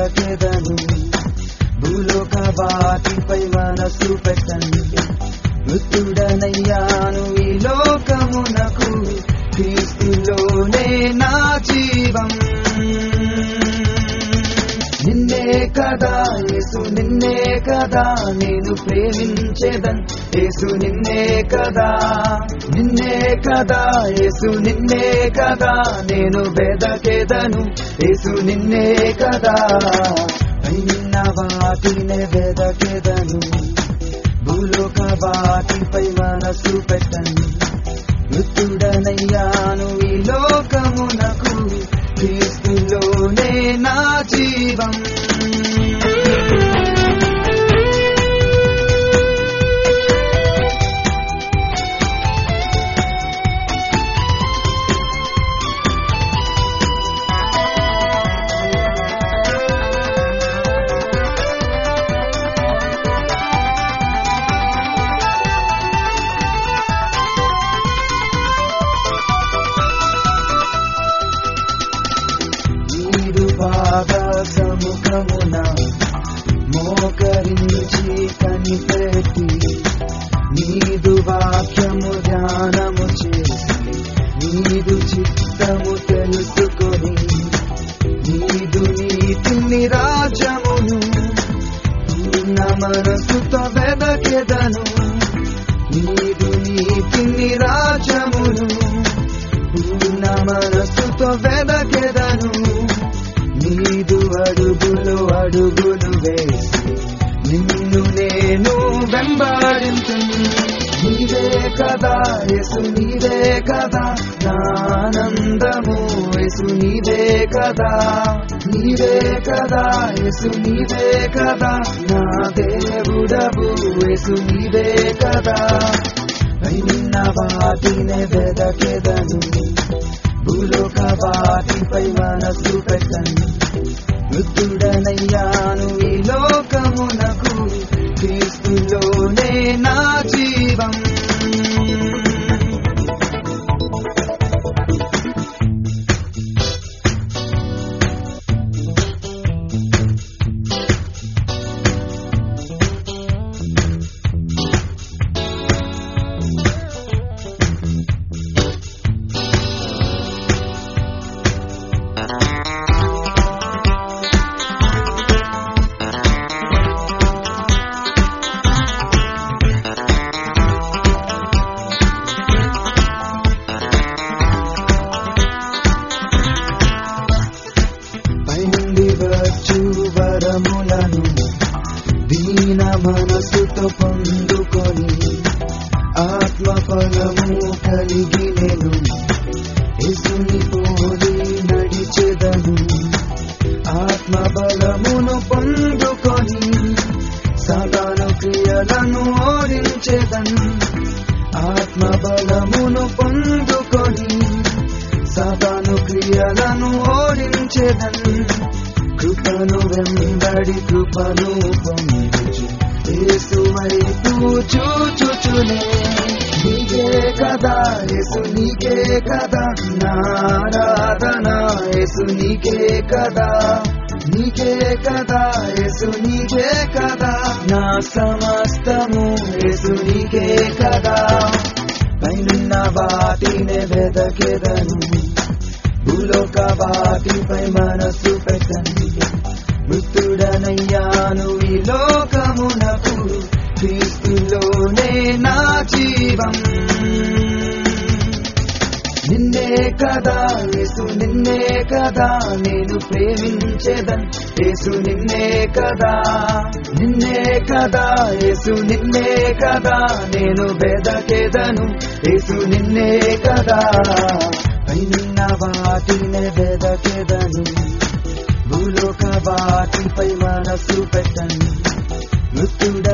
వెదకెదను భూలోక వాటిపై మనసు పెట్టను మృత్యుడనయ్యాను ఈ లోకమునకు క్రీస్తులోనే నా జీవం నిన్నే కదా యేసు నిన్నే కదా నేను ప్రేమించేదన్ యేసు నిన్నే కదా నిన్నే కదా యేసు నిన్నే కదా నేను వెదకెదను యేసు నిన్నే కదా పైన వాటినే వెదకెదను భూలోక వాటిపై మనసు పెట్టను మృత్యుడనయ్యాను ఈ లోకమునకు క్రీస్తులోనే నా జీవం నీరు బాబా సముఖమున మోకరించి కనిపెట్టి నీదు వాక్యము ధ్యానము చేసి నీదు చిత్తము తెలుసుకొని నీదు నీతిని రాజ్యమును పూర్ణ మనసుతో వెదకెదను నీదు నీతిని రాజ్యమును పూర్ణ మనసుతో వెదకెదను నీదు అడుగులు అడుగులు వేసి నిన్ను నేను వెంబడించు నీవే కదా యేసు నీవే కదా నా ఆనందము యేసు నీవే కదా నీవే కదా యేసు నీవే కదా నా దేవుడవు యేసు నీవే కదా నిన్న వాటినే వెదకెదను భూలోక వాటిపై మనసు పెట్టను మృత్యుడనయ్యాను ఈ లోకమునకు క్రీస్తులోనే నా జీవం పైనుండి వచ్చు వరములను దీన మనసుతో పొందుకొని ఆత్మ ఫలము కలిగి నేను యేసుని పోలి నడిచెదను ఆత్మ బలమును పొందుకొని సదాను క్రియలను ఓడించెదను ఆత్మ బలమును పొందుకొని సదాను క్రియలను ఓడించెదన్ కృపను వెంబడి కృపను పొందుచు యేసు వైపు చూచుచునే నీకే కదా యేసు నీకే కదా నారాధన యేసు నీకే కదా నీకే కదా యేసు నీకే కదా నా సమస్తము యేసు నీకే కదా పైనున్న వాటినే వెదకెదను భూలోక వాటిపై మనసు పెట్టను మృత్యుడనయ్యాను ఈ లోకమునకు క్రీస్తులోనే నా జీవం నిన్నే కదా యేసు నిన్నే కదా నేను ప్రేమించేదన్ యేసు నిన్నే కదా నిన్నే కదా యేసు నిన్నే కదా నేను వెదకెదను యేసు నిన్నే కదా పైన వాటినే వెదకెదను భూలోక వాటిపై మనసు పెట్టను మృత్యుడ